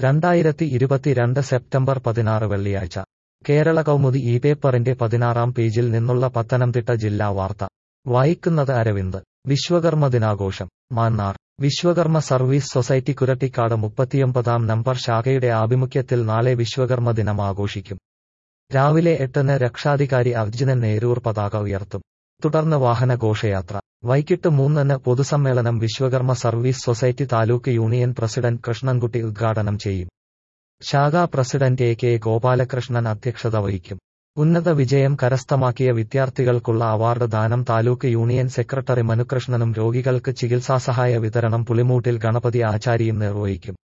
രണ്ടായിരത്തി ഇരുപത്തിരണ്ട് സെപ്റ്റംബർ പതിനാറ് വെള്ളിയാഴ്ച കേരള കൗമുദി ഈ പേപ്പറിന്റെ പതിനാറാം പേജിൽ നിന്നുള്ള പത്തനംതിട്ട ജില്ലാ വാർത്ത വായിക്കുന്നത് അരവിന്ദ് വിശ്വകർമ്മ ദിനാഘോഷം മാന്നാർ വിശ്വകർമ്മ സർവീസ് സൊസൈറ്റി കുരട്ടിക്കാട് മുപ്പത്തിയൊമ്പതാം നമ്പർ ശാഖയുടെ ആഭിമുഖ്യത്തിൽ നാളെ വിശ്വകർമ്മ ദിനം ആഘോഷിക്കും രാവിലെ എട്ടിന് രക്ഷാധികാരി അർജുനൻ നേരൂർ പതാക ഉയർത്തും തുടർന്ന് വാഹന ഘോഷയാത്ര വൈകിട്ട് മൂന്നിന് പൊതുസമ്മേളനം Vishwakarma service society taluk union president Krishnankutty ഉദ്ഘാടനം ചെയ്യും ശാഖാ പ്രസിഡന്റ് എ കെ ഗോപാലകൃഷ്ണൻ അധ്യക്ഷത വഹിക്കും ഉന്നത വിജയം കരസ്ഥമാക്കിയ വിദ്യാർത്ഥികൾക്കുള്ള അവാർഡ് ദാനം താലൂക്ക് യൂണിയൻ സെക്രട്ടറി മനുകൃഷ്ണനും രോഗികൾക്ക് ചികിത്സാസഹായ വിതരണം പുളിമൂട്ടിൽ ഗണപതി ആചാരിയും നിർവഹിക്കും